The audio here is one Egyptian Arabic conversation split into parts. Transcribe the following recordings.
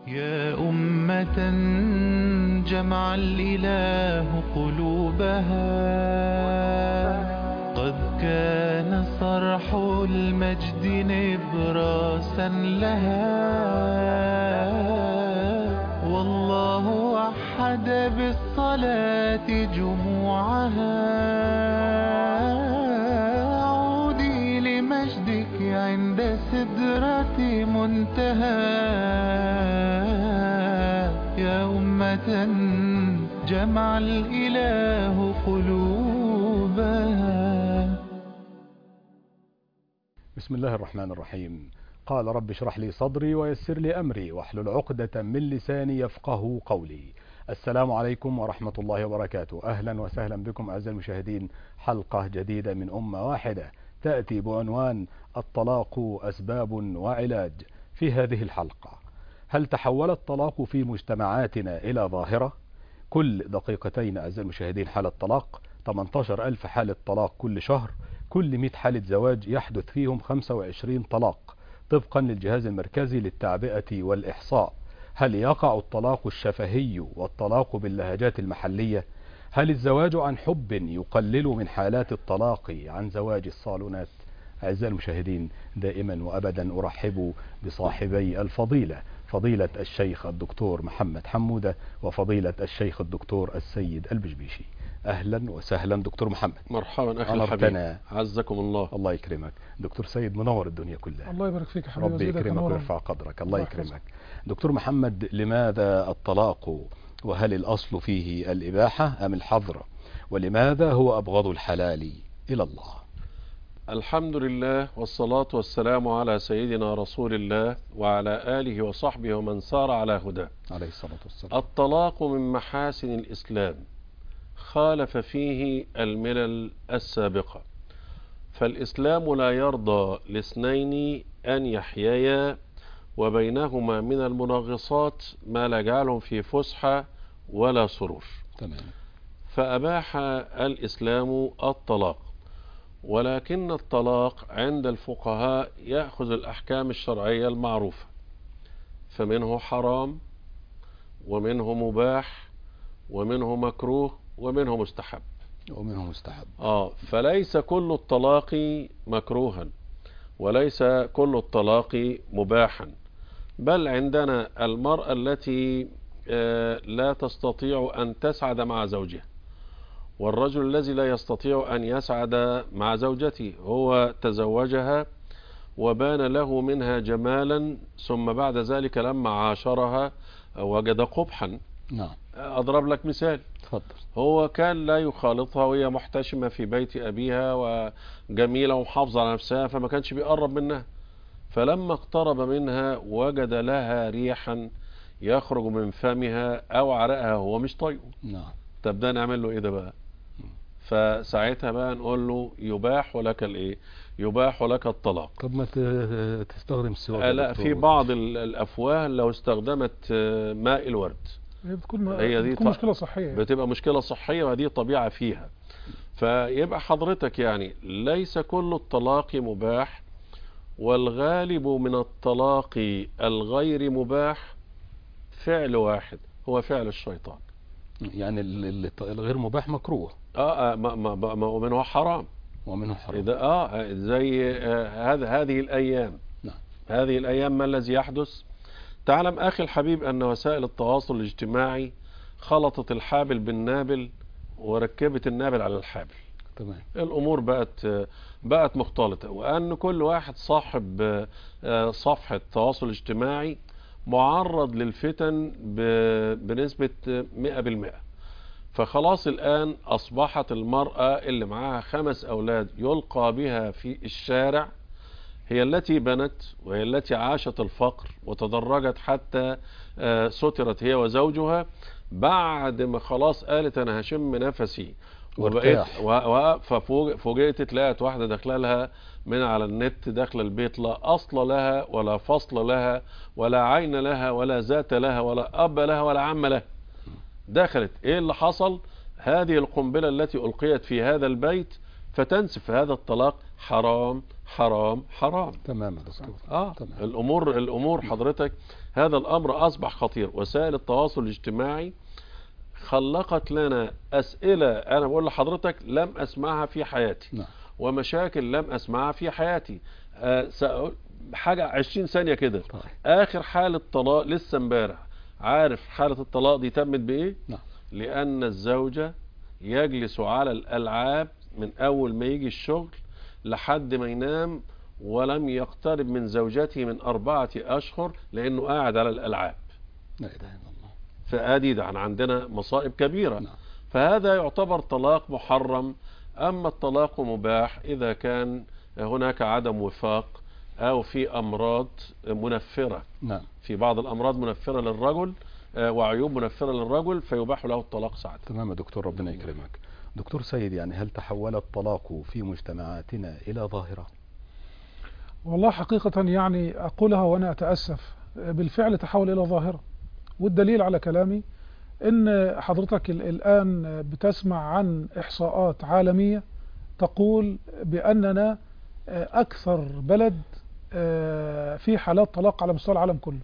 يا أمة جمع الإله قلوبها قد كان صرح المجد نبراسا لها والله وحد بالصلاة جموعها عودي لمجدك عند سدرة منتهى يا أمة جمع الإله قلوبها بسم الله الرحمن الرحيم قال رب اشرح لي صدري ويسر لي أمري واحلل عقدة من لساني يفقه قولي السلام عليكم ورحمة الله وبركاته أهلا وسهلا بكم أعزائي المشاهدين حلقة جديدة من أمة واحدة تأتي بعنوان الطلاق أسباب وعلاج في هذه الحلقة هل تحول الطلاق في مجتمعاتنا إلى ظاهرة؟ كل دقيقتين أعزائي المشاهدين حالة طلاق 18 ألف حالة طلاق كل شهر كل 100 حالة زواج يحدث فيهم 25 طلاق طبقا للجهاز المركزي للتعبئة والإحصاء هل يقع الطلاق الشفهي والطلاق باللهجات المحلية؟ هل الزواج عن حب يقلل من حالات الطلاق عن زواج الصالونات؟ أعزائي المشاهدين دائما وأبدا أرحب بصاحبي الفضيلة فضيلة الشيخ الدكتور محمد حمودة وفضيلة الشيخ الدكتور السيد البشبيشي أهلا وسهلا دكتور محمد مرحبا اخي أنرتنا. الحبيب عزكم الله الله يكرمك دكتور سيد منور الدنيا كلها الله يبارك فيك يا حبيبي ربي ويزيدك يكرمك نورا. ويرفع قدرك الله الله يحفظك. يكرمك دكتور محمد لماذا الطلاق وهل الأصل فيه الإباحة أم الحظر ولماذا هو أبغض الحلال إلى الله الحمد لله والصلاة والسلام على سيدنا رسول الله وعلى آله وصحبه ومن سار على هداه عليه الصلاة والسلام الطلاق من محاسن الإسلام خالف فيه الملل السابقة فالإسلام لا يرضى لاثنين أن يحييا وبينهما من المنغصات ما لا يجعلهم في فسحة ولا سرور تمام فأباح الإسلام الطلاق ولكن الطلاق عند الفقهاء يأخذ الأحكام الشرعية المعروفة فمنه حرام ومنه مباح ومنه مكروه ومنه مستحب ومنه مستحب آه فليس كل الطلاق مكروها وليس كل الطلاق مباحا بل عندنا المرأة التي آه، لا تستطيع أن تسعد مع زوجها والرجل الذي لا يستطيع أن يسعد مع زوجته هو تزوجها وبان له منها جمالا ثم بعد ذلك لما عاشرها وجد قبحا نعم أضرب لك مثال تفضل هو كان لا يخالطها وهي محتشمة في بيت أبيها وجميلة ومحافظة على نفسها فما كانش بيقرب منها فلما اقترب منها وجد لها ريحا يخرج من فمها أو عرقها هو مش طايقه نعم طب ده نعمل له ايه ده بقى فساعتها بقى نقول له يباح لك الايه يباح لك الطلاق طب ما ت- تستخدم السواك آه يا لا دكتور. في بعض ال- الافواه لو استخدمت آه، ماء الورد هي بتكون هي دي بتكون ط- مشكله صحيه بتبقى مشكلة صحية ودي طبيعة فيها فيبقى حضرتك يعني ليس كل الطلاق مباح والغالب من الطلاق الغير مباح فعل واحد هو فعل الشيطان يعني ال- ال- الغير مباح مكروه اه, آه ما ما ما ما- ومنه حرام ومنه حرام إذا اه زي آه هذا هذه الايام نعم. هذه الايام ما الذي يحدث تعلم اخي الحبيب ان وسائل التواصل الاجتماعي خلطت الحابل بالنابل وركبت النابل على الحابل تمام الامور بقت آه، بقت مختلطه وان كل واحد صاحب آه، آه، صفحه تواصل اجتماعي معرض للفتن ب- بنسبه آه، 100% فخلاص الآن أصبحت المرأة اللي معاها خمس أولاد يلقى بها في الشارع هي التي بنت وهي التي عاشت الفقر وتدرجت حتى آه، سترت هي وزوجها بعد ما خلاص قالت أنا هشم نفسي وبقيت وارتاح. و- و- ففوجئت تلاقت واحدة داخله لها من على النت داخل البيت لا أصل لها ولا فصل لها ولا عين لها ولا ذات لها ولا أب لها ولا عم لها دخلت ايه اللي حصل هذه القنبلة التي ألقيت في هذا البيت فتنسف هذا الطلاق حرام حرام حرام تمام يا دكتور اه تمام. الامور الامور حضرتك هذا الأمر أصبح خطير وسائل التواصل الاجتماعي خلقت لنا أسئلة أنا بقول لحضرتك لم أسمعها في حياتي نعم ومشاكل لم أسمعها في حياتي أه سأقول حاجة 20 ثانية كده طيب. آخر حالة طلاق لسه امبارح عارف حالة الطلاق دي تمت بإيه؟ نعم لأن الزوجة يجلس على الألعاب من أول ما يجي الشغل لحد ما ينام ولم يقترب من زوجته من أربعة أشهر لأنه قاعد على الألعاب لا إله إلا الله فأدي ده عندنا مصائب كبيرة نعم فهذا يعتبر طلاق محرم أما الطلاق مباح إذا كان هناك عدم وفاق أو في أمراض منفرة نعم في بعض الأمراض منفرة للرجل آه، وعيوب منفرة للرجل فيباح له الطلاق ساعتها تمام يا دكتور ربنا يكرمك دكتور سيد يعني هل تحول الطلاق في مجتمعاتنا إلى ظاهرة والله حقيقة يعني أقولها وأنا أتأسف بالفعل تحول إلى ظاهرة والدليل على كلامي إن حضرتك ال- الآن بتسمع عن إحصاءات عالمية تقول بأننا آه، أكثر بلد آه، في حالات طلاق على مستوى العالم كله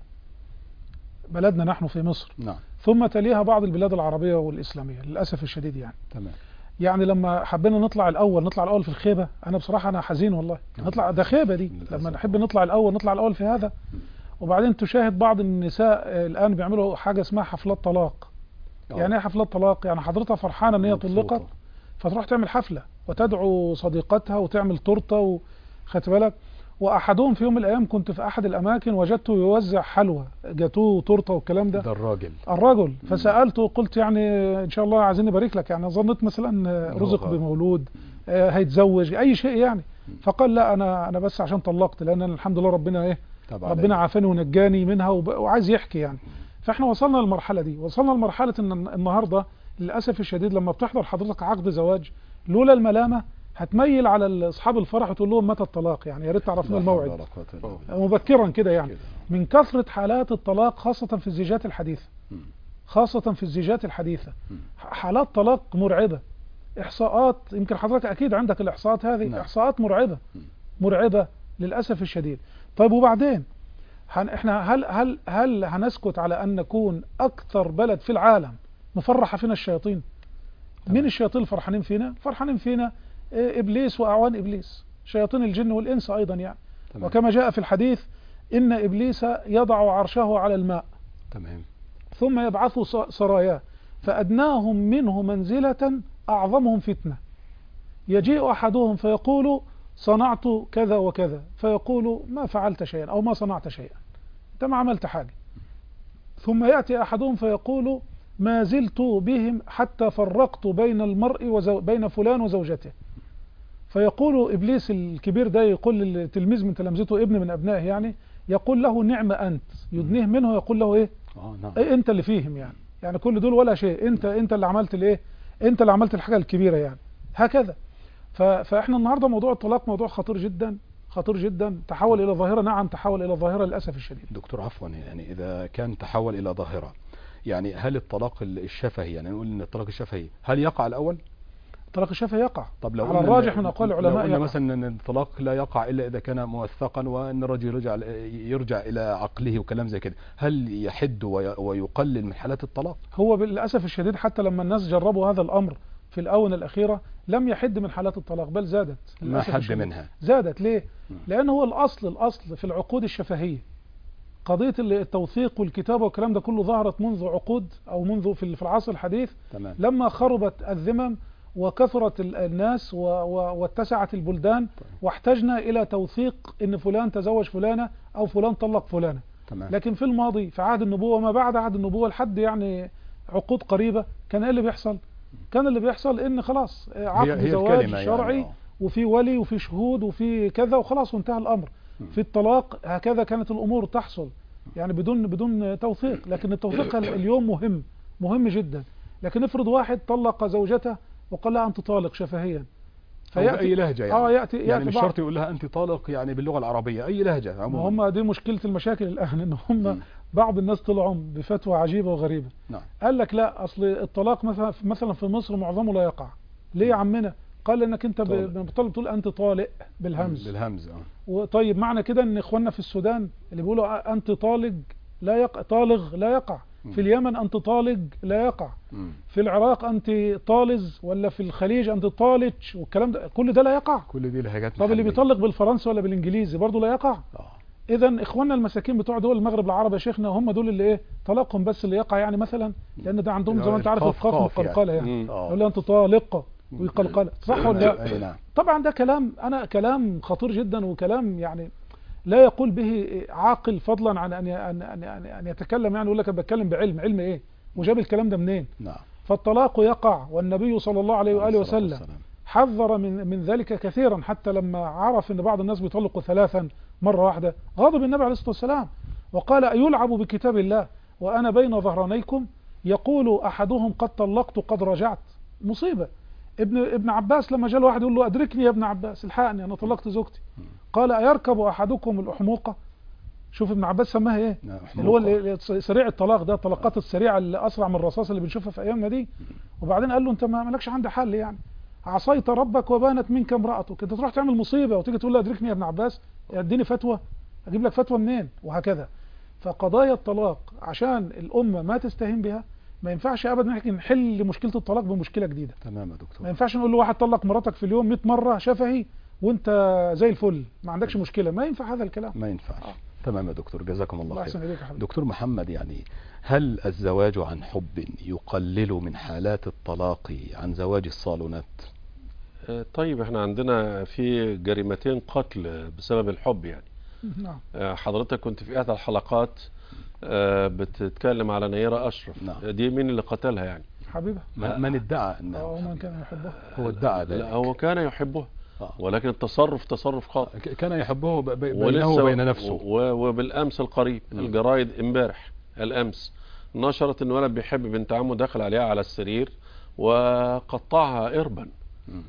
بلدنا نحن في مصر نعم ثم تليها بعض البلاد العربية والإسلامية للأسف الشديد يعني تمام يعني لما حبينا نطلع الاول نطلع الاول في الخيبه انا بصراحه انا حزين والله نعم. نطلع ده خيبه دي للأسف. لما نحب نطلع الاول نطلع الاول في هذا وبعدين تشاهد بعض النساء آه، الان بيعملوا حاجه اسمها حفلات طلاق آه. يعني ايه حفلات طلاق يعني حضرتها فرحانه ان هي مبسوطة. طلقت فتروح تعمل حفله وتدعو صديقتها وتعمل تورته و... خدت بالك واحدهم في يوم من الايام كنت في احد الاماكن وجدته يوزع حلوى جاتوه وتورته والكلام ده ده الراجل الرجل فسألته قلت يعني إن شاء الله عايزين نبارك لك يعني ظنيت مثلا هو رزق غالي. بمولود آه، هيتزوج أي شيء يعني فقال لا أنا أنا بس عشان طلقت لأن أنا الحمد لله ربنا إيه تبع ربنا عافاني ونجاني منها وب- وعايز يحكي يعني فإحنا وصلنا للمرحلة دي وصلنا لمرحلة إن النهاردة للأسف الشديد لما بتحضر حضرتك عقد زواج لولا الملامة هتميل على أصحاب الفرح وتقول لهم متى الطلاق يعني يا ريت تعرفنا الموعد مبكرا كده يعني كده. من كثرة حالات الطلاق خاصة في الزيجات الحديثة مم. خاصة في الزيجات الحديثة مم. حالات طلاق مرعبة إحصاءات يمكن حضرتك أكيد عندك الإحصاءات هذه نعم. إحصاءات مرعبة مم. مرعبة للأسف الشديد طيب وبعدين هن إحنا هل هل هل هنسكت على أن نكون أكثر بلد في العالم مفرحة فينا الشياطين تمام. مين الشياطين الفرحانين فينا فرحانين فينا إيه، إبليس وأعوان إبليس شياطين الجن والإنس أيضا يعني تمام. وكما جاء في الحديث إن إبليس يضع عرشه على الماء تمام ثم يبعث ص- سراياه فأدناهم منه منزلة أعظمهم فتنة يجيء أحدهم فيقول صنعت كذا وكذا فيقول ما فعلت شيئا أو ما صنعت شيئا أنت ما عملت حاجة ثم يأتي أحدهم فيقول ما زلت بهم حتى فرقت بين المرء وزو بين فلان وزوجته فيقول إبليس الكبير ده يقول للتلميذ من تلامذته ابن من أبنائه يعني يقول له نعم أنت يدنيه منه يقول له إيه اه نعم ايه انت اللي فيهم يعني يعني كل دول ولا شيء انت انت اللي عملت الايه انت اللي عملت الحاجه الكبيره يعني هكذا ف- فاحنا النهارده موضوع الطلاق موضوع خطير جدا خطير جدا تحول الى ظاهره نعم تحول الى ظاهره للاسف الشديد دكتور عفوا يعني إذا كان تحول إلى ظاهرة يعني هل الطلاق الشفهي يعني نقول إن الطلاق الشفهي هل يقع الأول؟ الطلاق الشفهي يقع طب لو على قلنا الراجح إن- من اقوال لو العلماء قلنا يقع. مثلا ان الطلاق لا يقع الا اذا كان موثقا وان الرجل يرجع يرجع الى عقله وكلام زي كده هل يحد وي- ويقلل من حالات الطلاق هو للاسف الشديد حتى لما الناس جربوا هذا الامر في الاونه الاخيره لم يحد من حالات الطلاق بل زادت ما للأسف حد الشديد. منها زادت ليه؟ مم. لأن هو الأصل الأصل في العقود الشفهية قضية التوثيق والكتابة والكلام ده كله ظهرت منذ عقود أو منذ في في العصر الحديث تمام لما خربت الذمم وكثرت ال- الناس و- و- واتسعت البلدان واحتجنا إلى توثيق إن فلان تزوج فلانة أو فلان طلق فلانة تمام لكن في الماضي في عهد النبوة وما بعد عهد النبوة لحد يعني عقود قريبة كان إيه اللي بيحصل؟ كان اللي بيحصل إن خلاص عقد هي, هي زواج الكلمة شرعي يعني آه. وفي ولي وفي شهود وفي كذا وخلاص وانتهى الامر مم. في الطلاق هكذا كانت الامور تحصل يعني بدون بدون توثيق لكن التوثيق ال- اليوم مهم مهم جدا لكن افرض واحد طلق زوجته وقال لها انت طالق شفهيا أو بأي لهجة يعني اه ياتي يعني ياتي مش بعض شرط يقول لها أنت طالق يعني باللغة العربية أي لهجة ما عموما هم دي مشكله المشاكل الان ان هم مم. بعض الناس طلعوا بفتوى عجيبه وغريبه نعم قال لك لا اصل الطلاق مثلا مثلا في مصر معظمه لا يقع ليه يا عمنا قال انك انت ب- طالق. بتطلب تقول انت طالق بالهمز بالهمز اه وطيب معنى كده ان اخواننا في السودان اللي بيقولوا انت طالق لا يقع طالغ لا يقع في اليمن أنت طالق لا يقع مم. في العراق أنت طالز ولا في الخليج أنت طالج والكلام ده كل ده لا يقع كل دي لهجات طب اللي محلية. بيطلق بالفرنسي ولا بالانجليزي برضه لا يقع آه. اذا اخواننا المساكين بتوع دول المغرب العربي يا شيخنا هم دول اللي ايه طلاقهم بس اللي يقع يعني مثلا لان ده عندهم زي ما انت عارف القاف القاف قاف يعني. مقلقله يعني مم. آه. يقول لها انت طالقه ويقلقلها صح ولا لا أي نعم طبعا ده كلام انا كلام خطير جدا وكلام يعني لا يقول به عاقل فضلا عن ان ان ان, أن, أن يتكلم يعني يقول لك أنا بتكلم بعلم علم ايه وجاب الكلام ده منين نعم فالطلاق يقع والنبي صلى الله عليه واله عليه الصلاة وسلم والسلام. حذر من من ذلك كثيرا حتى لما عرف ان بعض الناس بيطلقوا ثلاثا مره واحده غضب النبي عليه الصلاه والسلام وقال أيلعب بكتاب الله وانا بين ظهرانيكم يقول احدهم قد طلقت قد رجعت مصيبه ابن ابن عباس لما جاء واحد يقول له ادركني يا ابن عباس الحقني انا طلقت زوجتي قال ايركب احدكم الاحموقه شوف ابن عباس سماها ايه نعم، اللي هو حموقة. اللي- سريع الطلاق ده الطلقات السريعه اللي اسرع من الرصاص اللي بنشوفها في ايامنا دي وبعدين قال له انت ما مالكش عندي حل يعني عصيت ربك وبانت منك امرأتك انت تروح تعمل مصيبة وتيجي تقول له ادركني يا ابن عباس اديني فتوى اجيب لك فتوى منين وهكذا فقضايا الطلاق عشان الامة ما تستهين بها ما ينفعش ابدا نحكي نحل مشكلة الطلاق بمشكلة جديدة تمام يا ما دكتور ينفعش نقول له واحد طلق مراتك في اليوم 100 مرة شفهي وانت زي الفل ما عندكش مشكلة ما ينفع هذا الكلام ما ينفعش آه. تمام يا دكتور جزاكم الله الله يحسن خير اليك يا حبيبي دكتور محمد يعني هل الزواج عن حب يقلل من حالات الطلاق عن زواج الصالونات آه، طيب احنا عندنا في جريمتين قتل بسبب الحب يعني نعم آه، حضرتك كنت في احدى الحلقات آه، بتتكلم على نيرة اشرف نعم. آه، دي مين اللي قتلها يعني حبيبه من, من ادعى اه انه من كان يحبه هو ادعى ذلك لا هو كان يحبه آه. ولكن التصرف تصرف خاطئ ك- كان يحبه ب- ب- بينه ولسه وبين نفسه و- وبالامس القريب مم. الجرايد امبارح الامس نشرت ان ولد بيحب بنت عمه دخل عليها على السرير وقطعها اربا مم.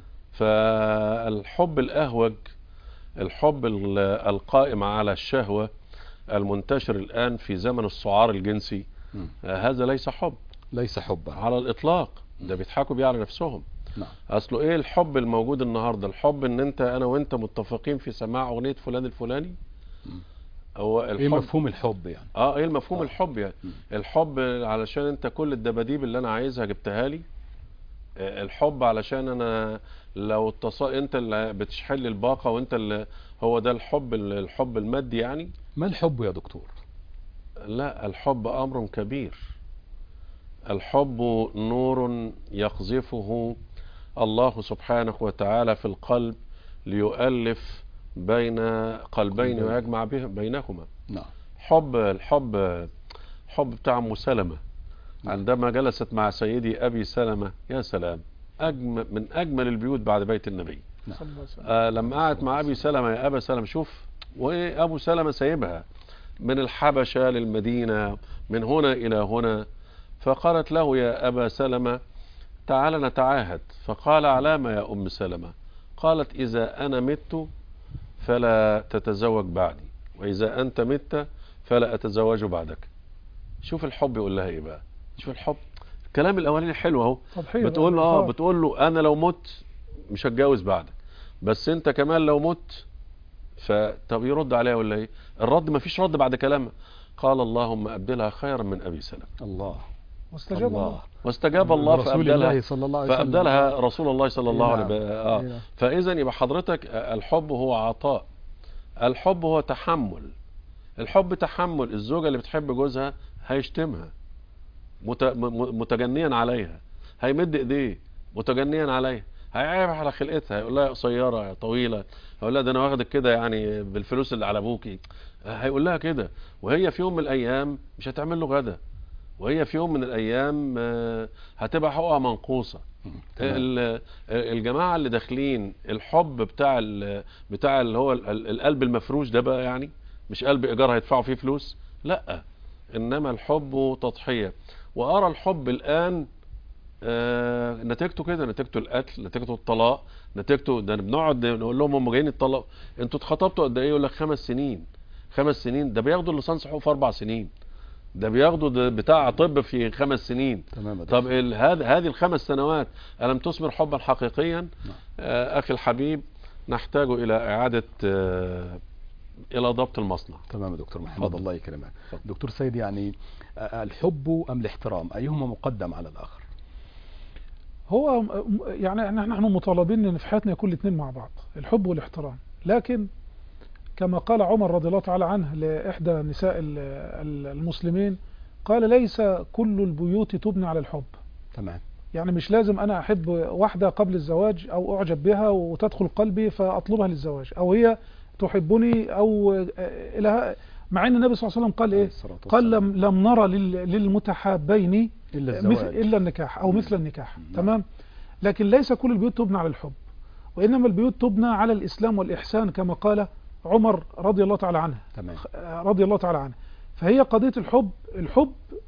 فالحب الاهوج الحب ال- القائم على الشهوه المنتشر الان في زمن السعار الجنسي مم. آه، هذا ليس حب ليس حبا على الاطلاق ده بيضحكوا بيه على نفسهم نعم اصله ايه الحب الموجود النهارده الحب ان انت انا وانت متفقين في سماع اغنيه فلان الفلاني مم. هو ايه الحب مفهوم الحب يعني اه ايه المفهوم آه. الحب يعني مم. الحب علشان انت كل الدباديب اللي انا عايزها جبتها لي آه، الحب علشان انا لو اتص... انت اللي بتشحن لي الباقه وانت اللي هو ده الحب الحب المادي يعني ما الحب يا دكتور لا الحب امر كبير الحب نور يقذفه الله سبحانه وتعالى في القلب ليؤلف بين قلبين قلبين. ويجمع به بينهما نعم حب الحب حب بتاع ام سلمة عندما جلست مع سيدي ابي سلمة يا سلام أجمل من اجمل البيوت بعد بيت النبي نعم. صلى الله عليه وسلم آه لما قعدت مع ابي سلمة يا ابا سلمة شوف وايه ابو سلمة سايبها من الحبشة للمدينة من هنا الى هنا فقالت له يا ابا سلمة تعال نتعاهد فقال علام يا ام سلمة قالت اذا انا مت فلا تتزوج بعدي واذا انت مت فلا اتزوج بعدك شوف الحب يقول لها ايه بقى شوف الحب الكلام الاولاني حلو اهو تضحية بتقول له اه والإنفاق. بتقول له انا لو مت مش هتجوز بعدك بس انت كمان لو مت فطب يرد عليها ولا ايه الرد ما فيش رد بعد كلامها قال اللهم ابدلها خيرا من ابي سلمة الله واستجاب الله الله واستجاب الله رسول فابدلها الله صلى الله عليه وسلم فابدلها رسول الله صلى الله عليه نعم. وسلم آه. نعم. فاذا يبقى حضرتك آه، الحب هو عطاء الحب هو تحمل الحب تحمل الزوجة اللي بتحب جوزها هيشتمها مت- م- م- متجنيا عليها هيمد ايديه متجنيا عليها هيعيب على خلقتها هيقول لها قصيره طويله هيقول لها ده انا واخدك كده يعني بالفلوس اللي على ابوكي هيقول لها كده وهي في يوم من الايام مش هتعمل له غدا وهي في يوم من الايام آه، هتبقى حقوقها منقوصه مم. تمام. ال- الجماعه اللي داخلين الحب بتاع ال- بتاع اللي هو ال- ال- القلب المفروش ده بقى يعني مش قلب ايجار هيدفعوا فيه فلوس لا انما الحب تضحيه وارى الحب الان آه نتيجته كده نتيجته القتل نتيجته الطلاق نتيجته ده بنقعد نقول لهم هم جايين يتطلقوا انتوا اتخطبتوا قد ايه يقول لك خمس سنين خمس سنين ده بياخدوا الليسانس حقوق في اربع سنين ده بياخدوا ده بتاع طب في خمس سنين تمام يا دكتور. طب ال- هذا هذه الخمس سنوات ألم تثمر حبا حقيقيا آه أخي الحبيب نحتاج إلى إعادة آه الى ضبط المصنع تمام يا دكتور محمد اتفضل. الله يكرمك اتفضل. دكتور سيد يعني آه، الحب ام الاحترام ايهما مقدم على الاخر هو م- م- يعني احنا نحن مطالبين ان في حياتنا يكون الاثنين مع بعض الحب والاحترام لكن كما قال عمر رضي الله تعالى عنه لاحدى نساء ال- ال- المسلمين قال ليس كل البيوت تبنى على الحب تمام يعني مش لازم انا احب واحده قبل الزواج او اعجب بها وتدخل قلبي فاطلبها للزواج او هي تحبني او آه، الى مع ان النبي صلى الله عليه وسلم قال عليه ايه الصلاة قال والسلام. لم لم نرى لل- للمتحابين الا مثل الزواج الا النكاح او مم. مثل النكاح نعم. تمام لكن ليس كل البيوت تبنى على الحب وانما البيوت تبنى على الاسلام والاحسان كما قال عمر رضي الله تعالى عنه تمام آه، رضي الله تعالى عنه فهي قضيه الحب الحب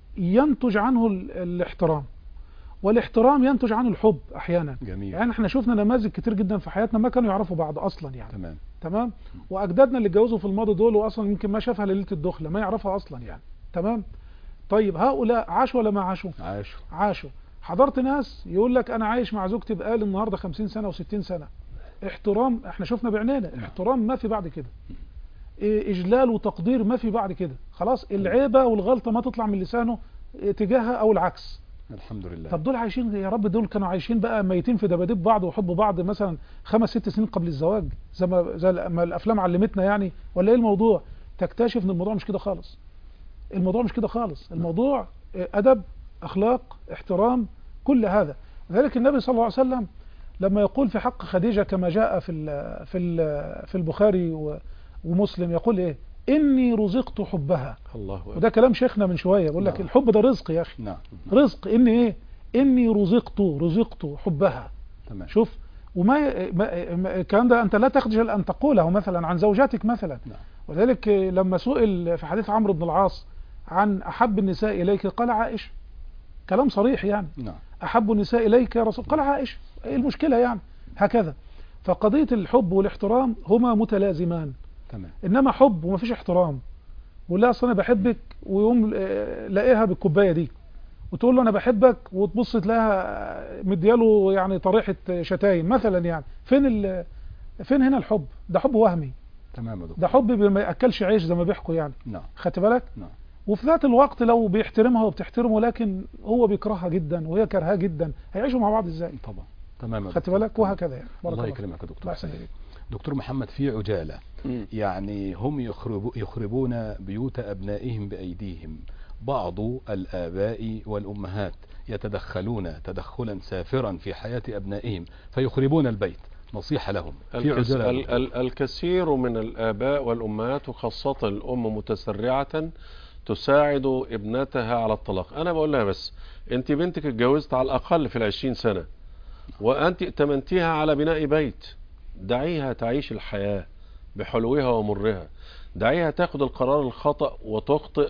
ينتج عنه ال- الاحترام والاحترام ينتج عنه الحب احيانا جميل يعني احنا شفنا نماذج كتير جدا في حياتنا ما كانوا يعرفوا بعض اصلا يعني تمام تمام واجدادنا اللي اتجوزوا في الماضي دول واصلا يمكن ما شافها ليله الدخله ما يعرفها اصلا يعني تمام طيب هؤلاء عاشوا ولا ما عاشوا عاشوا عاشوا حضرت ناس يقول لك انا عايش مع زوجتي بقالي النهارده 50 سنه و60 سنه احترام احنا شفنا بعينينا احترام ما في بعد كده إيه، اجلال وتقدير ما في بعد كده خلاص العيبه والغلطه ما تطلع من لسانه إيه، تجاهها او العكس الحمد لله طب دول عايشين يا رب دول كانوا عايشين بقى ميتين في دباديب بعض وحب بعض مثلا خمس ست سنين قبل الزواج زي ما زي ما الافلام علمتنا يعني ولا ايه الموضوع تكتشف ان الموضوع مش كده خالص الموضوع مش كده خالص الموضوع آه، ادب اخلاق احترام كل هذا لذلك النبي صلى الله عليه وسلم لما يقول في حق خديجه كما جاء في ال في ال في البخاري و- ومسلم يقول ايه اني رزقت حبها الله أكبر وده كلام شيخنا من شويه بيقول لك نعم. الحب ده رزق يا اخي نعم رزق اني ايه اني رزقت رزقت حبها تمام شوف وما ما- ما- الكلام ده انت لا تخجل ان تقوله مثلا عن زوجاتك مثلا نعم. ولذلك لما سئل في حديث عمرو بن العاص عن احب النساء اليك قال عائشه كلام صريح يعني نعم احب النساء اليك يا رسول قال عائشه ايه المشكله يعني هكذا فقضيه الحب والاحترام هما متلازمان تمام انما حب ومفيش احترام ولا لا اصل انا بحبك ويقوم آه، لاقيها بالكوبايه دي وتقول له انا بحبك وتبص تلاقيها مدياله يعني طريحه شتايم مثلا يعني فين ال فين هنا الحب ده حب وهمي تمام يا دكتور ده حب ما ياكلش عيش زي ما بيحكوا يعني نعم خدت بالك نعم وفي ذات الوقت لو بيحترمها وبتحترمه لكن هو بيكرهها جدا وهي كرهاه جدا هيعيشوا مع بعض ازاي طبعا تمام يا خدت دكتور. بالك تمام. وهكذا يعني بارك الله فيك. يكرمك يا الله دكتور يحسن سيد إليك. دكتور محمد في عجالة مم. يعني هم يخرب يخربون بيوت أبنائهم بأيديهم بعض الآباء والأمهات يتدخلون تدخلا سافرا في حياة أبنائهم فيخربون البيت نصيحة لهم في الكس... عجالة يا ال... دكتور. ال... الكثير من الآباء والأمهات وخاصة الأم متسرعة تساعد ابنتها على الطلاق أنا بقول لها بس أنت بنتك اتجوزت على الأقل في العشرين سنة وأنت ائتمنتيها على بناء بيت دعيها تعيش الحياة بحلوها ومرها دعيها تاخد القرار الخطأ وتخطئ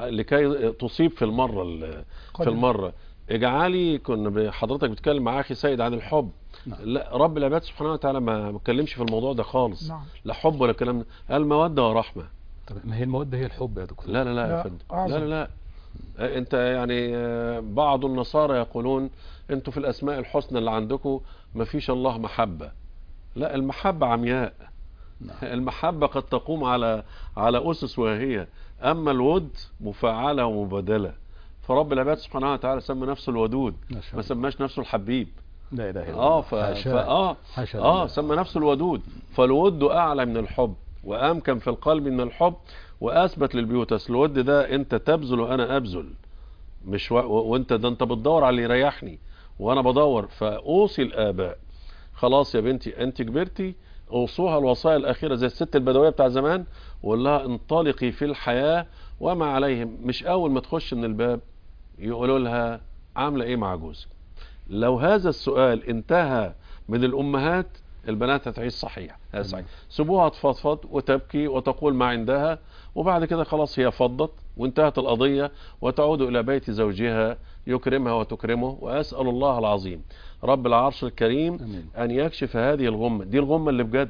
لكي تصيب في المرة ال- في قدم. المرة اجعلي كنا حضرتك بتتكلم مع اخي سيد عن الحب نعم. لا رب العباد سبحانه وتعالى ما ما اتكلمش في الموضوع ده خالص نعم لا حب ولا كلام ده. قال موده ورحمه طب ما هي المودة هي الحب يا دكتور لا لا لا لا، يا فندم أعظم. لا لا لا آه، انت يعني آه، بعض النصارى يقولون انتوا في الاسماء الحسنى اللي عندكم ما فيش الله محبه لا المحبه عمياء نعم. المحبه قد تقوم على على اسس واهيه اما الود مفعله ومبادله فرب العباد سبحانه وتعالى سمى نفسه الودود ما شاء ما الله سماش نفسه الحبيب لا إله إلا اه الله ف... حاشا. ف... اه حاشا اه لله. سمى نفسه الودود فالود اعلى من الحب وامكن في القلب من الحب واثبت للبيوت اصل الود ده انت تبذل وانا ابذل مش و... و- وانت ده انت بتدور على اللي يريحني وانا بدور فاوصي الاباء خلاص يا بنتي انت كبرتي اوصوها الوصايا الاخيره زي الست البدويه بتاع زمان وقول لها انطلقي في الحياه وما عليهم مش اول ما تخش من الباب يقولوا لها عامله ايه مع جوزك لو هذا السؤال انتهى من الامهات البنات هتعيش صحيح هذا صحيح سيبوها تفضفض وتبكي وتقول ما عندها وبعد كده خلاص هي فضت وانتهت القضية وتعود إلى بيت زوجها يكرمها وتكرمه وأسأل الله العظيم رب العرش الكريم آمين. أن يكشف هذه الغمة دي الغمة اللي بجد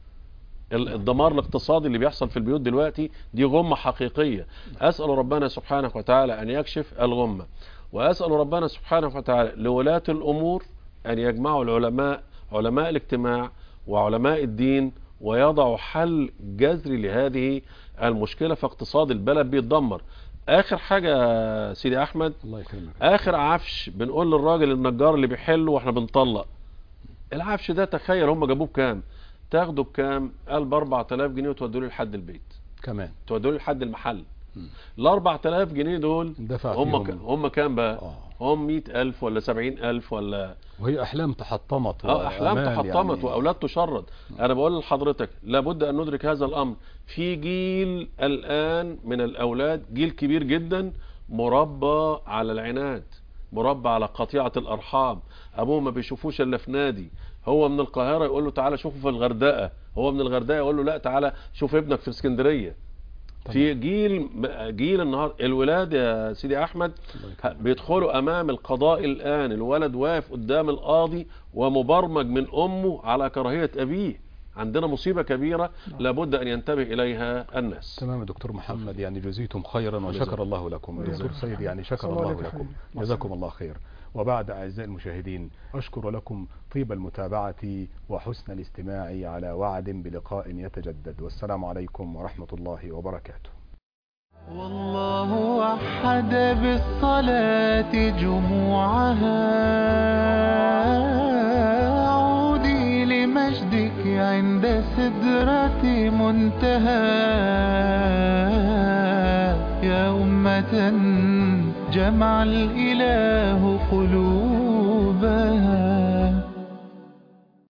ال- الدمار الاقتصادي اللي بيحصل في البيوت دلوقتي دي غمة حقيقية أسأل ربنا سبحانه وتعالى أن يكشف الغمة وأسأل ربنا سبحانه وتعالى لولاة الأمور أن يجمعوا العلماء علماء الاجتماع وعلماء الدين ويضع حل جذري لهذه المشكلة فاقتصاد البلد بيتدمر اخر حاجة يا سيدي احمد الله يكرمك اخر عفش بنقول للراجل النجار اللي بيحله واحنا بنطلق العفش ده تخيل هم جابوه بكام تاخده بكام قال ب 4000 جنيه وتودوا لي لحد البيت كمان تودوا لي لحد المحل مم. ال 4000 جنيه دول دفع هم فيهم ك... هم كام بقى آه. هم 100000 ولا 70000 ولا وهي احلام تحطمت اه احلام وآمال تحطمت يعني. واولاد تشرد انا بقول لحضرتك لابد ان ندرك هذا الامر في جيل الان من الاولاد جيل كبير جدا مربى على العناد مربى على قطيعة الارحام ابوه ما بيشوفوش الا في نادي هو من القاهرة يقول له تعالى شوفه في الغردقة هو من الغردقة يقول له لا تعالى شوف ابنك في اسكندرية في جيل جيل النهار الولاد يا سيدي احمد الله يكرمك. بيدخلوا امام القضاء الان الولد واقف قدام القاضي ومبرمج من امه على كراهيه ابيه عندنا مصيبه كبيره لابد ان ينتبه اليها الناس تمام يا دكتور محمد يعني جزيتم خيرا وشكر الله لكم وجزاك دكتور الله سيد خير. يعني شكر صلى الله الله عليك لكم حبيبي. جزاكم الله خير وبعد أعزائي المشاهدين أشكر لكم طيب المتابعة وحسن الاستماع على وعد بلقاء يتجدد والسلام عليكم ورحمة الله وبركاته والله وحد بالصلاة جموعها عودي لمجدك عند سدرة منتهى يا أمة جمع الإله قلوبها